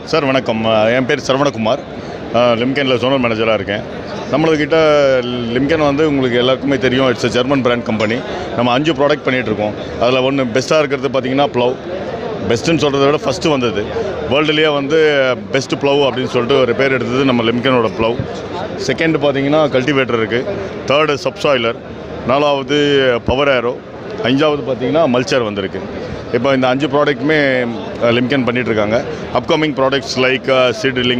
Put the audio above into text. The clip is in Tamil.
சார் வணக்கம் அஹ் என் பேர் சரவணகுமார் லிம்கனில் ஜோனல் மேனேஜராக இருக்கேன் நம்மளுக்கிட்ட லிம்கன் வந்து உங்களுக்கு எல்லாருக்குமே தெரியும் இட்ஸ் ஜெர்மன் பிராண்ட் கம்பெனி நம்ம அஞ்சு ப்ராடக்ட் பண்ணிகிட்ருக்கோம் அதில் ஒன்று பெஸ்ட்டாக இருக்கிறது பார்த்தீங்கன்னா ப்ளவ் பெஸ்ட்டுன்னு சொல்கிறத விட ஃபஸ்ட்டு வந்தது வேர்ல்டுலேயே வந்து பெஸ்ட் ப்ளவ் அப்படின்னு சொல்லிட்டு ஒரு பேர் எடுத்தது நம்ம லிம்கனோட ப்ளவ் செகண்ட் பார்த்தீங்கன்னா கல்டிவேட்டர் இருக்குது தேர்டு சப்சாயிலர் நாலாவது பவர் ஏரோ அஞ்சாவது பார்த்தீங்கன்னா மல்ச்சர் வந்திருக்கு இப்போ இந்த அஞ்சு ப்ராடக்ட்டுமே லிம்கன் பண்ணிகிட்ருக்காங்க அப்கமிங் ப்ராடக்ட்ஸ் லைக் சீட்லிங்